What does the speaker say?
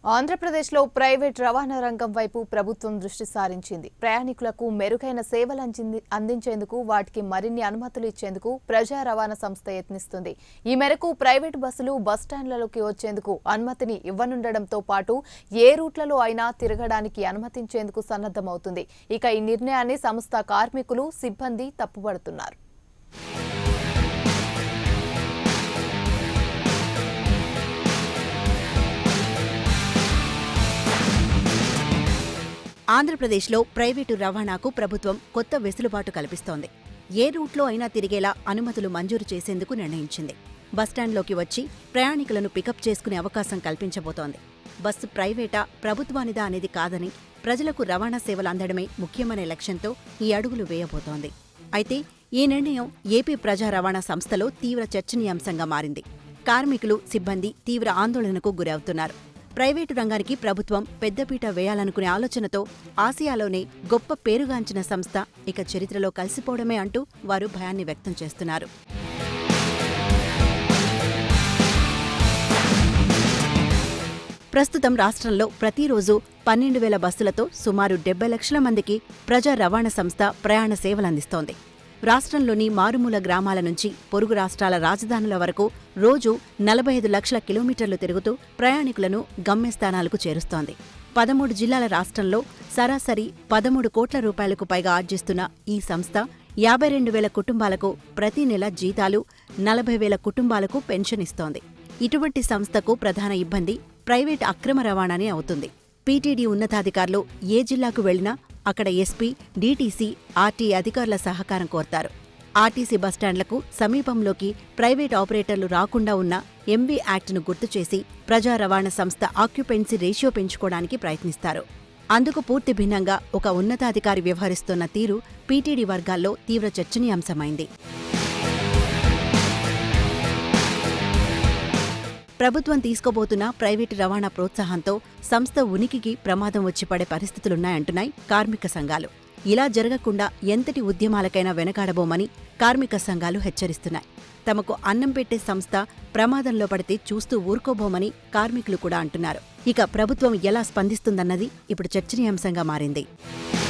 ఆంధ్రప్రదేశ్లో ప్రైవేట్ రవాణా రంగం వైపు ప్రభుత్వం దృష్టి సారించింది ప్రయాణికులకు మెరుగైన సేవలు అంచింది- అందించేందుకు వాటికి మరిన్ని అనుమతులు ఇచ్చేందుకు ప్రజా రవాణా సంస్థ యత్నిస్తుంది ఈ మేరకు ప్రైవేట్ బస్సులు బస్టాండ్లలోకి వచ్చేందుకు అనుమతిని ఇవ్వనుండడంతో పాటు ఏ రూట్లలో అయినా తిరగడానికి అనుమతించేందుకు సన్నద్ధమవుతుంది ఇక ఈ నిర్ణయాన్ని సంస్థ కార్మికులు సిబ్బంది తప్పుపడుతున్నారు ఆంధ్రప్రదేశ్లో ప్రైవేటు రవాణాకు ప్రభుత్వం కొత్త వెసులుబాటు కల్పిస్తోంది ఏ రూట్లో అయినా తిరిగేలా అనుమతులు మంజూరు చేసేందుకు నిర్ణయించింది బస్టాండ్లోకి వచ్చి ప్రయాణికులను పికప్ చేసుకునే అవకాశం కల్పించబోతోంది బస్సు ప్రైవేటా ప్రభుత్వానిదా అనేది కాదని ప్రజలకు రవాణా సేవలు అందడమే ముఖ్యమనే లక్ష్యంతో ఈ అడుగులు వేయబోతోంది అయితే ఈ నిర్ణయం ఏపీ ప్రజా రవాణా సంస్థలో తీవ్ర చర్చనీయాంశంగా మారింది కార్మికులు సిబ్బంది తీవ్ర ఆందోళనకు గురవుతున్నారు ప్రైవేటు రంగానికి ప్రభుత్వం పెద్దపీట వేయాలనుకునే ఆలోచనతో ఆసియాలోనే గొప్ప పేరుగాంచిన సంస్థ ఇక చరిత్రలో కలిసిపోవడమే అంటూ వారు భయాన్ని వ్యక్తం చేస్తున్నారు ప్రస్తుతం రాష్ట్రంలో ప్రతిరోజు పన్నెండు వేల బస్సులతో సుమారు డెబ్బై లక్షల మందికి ప్రజా రవాణా సంస్థ ప్రయాణ సేవలందిస్తోంది రాష్ట్రంలోని మారుమూల గ్రామాల నుంచి పొరుగు రాష్ట్రాల రాజధానుల వరకు రోజు నలభై ఐదు లక్షల కిలోమీటర్లు తిరుగుతూ ప్రయాణికులను గమ్యస్థానాలకు చేరుస్తోంది పదమూడు జిల్లాల రాష్ట్రంలో సరాసరి పదమూడు కోట్ల రూపాయలకు పైగా ఆర్జిస్తున్న ఈ సంస్థ యాభై రెండు వేల కుటుంబాలకు ప్రతి నెల జీతాలు నలభై వేల కుటుంబాలకు పెన్షన్ ఇస్తోంది ఇటువంటి సంస్థకు ప్రధాన ఇబ్బంది ప్రైవేట్ అక్రమ రవాణానే అవుతుంది పీటీడీ ఉన్నతాధికారులు ఏ జిల్లాకు వెళ్లినా అక్కడ ఎస్పీ డీటీసీ ఆర్టీ అధికారుల సహకారం కోరతారు ఆర్టీసీ బస్టాండ్లకు సమీపంలోకి ప్రైవేట్ ఆపరేటర్లు రాకుండా ఉన్న ఎంవీ యాక్ట్ను గుర్తు చేసి ప్రజా రవాణా సంస్థ ఆక్యుపెన్సీ రేషియో పెంచుకోవడానికి ప్రయత్నిస్తారు అందుకు పూర్తి భిన్నంగా ఒక ఉన్నతాధికారి వ్యవహరిస్తున్న తీరు పీటీడీ వర్గాల్లో తీవ్ర చర్చనీయాంశమైంది ప్రభుత్వం తీసుకోబోతున్న ప్రైవేటు రవాణా ప్రోత్సాహంతో సంస్థ ఉనికికి ప్రమాదం వచ్చి పడే పరిస్థితులున్నాయంటున్నాయి కార్మిక సంఘాలు ఇలా జరగకుండా ఎంతటి ఉద్యమాలకైనా వెనకాడబోమని కార్మిక సంఘాలు హెచ్చరిస్తున్నాయి తమకు అన్నం పెట్టే సంస్థ ప్రమాదంలో పడితే చూస్తూ ఊరుకోబోమని కార్మికులు కూడా అంటున్నారు ఇక ప్రభుత్వం ఎలా స్పందిస్తుందన్నది ఇప్పుడు చర్చనీయాంశంగా మారింది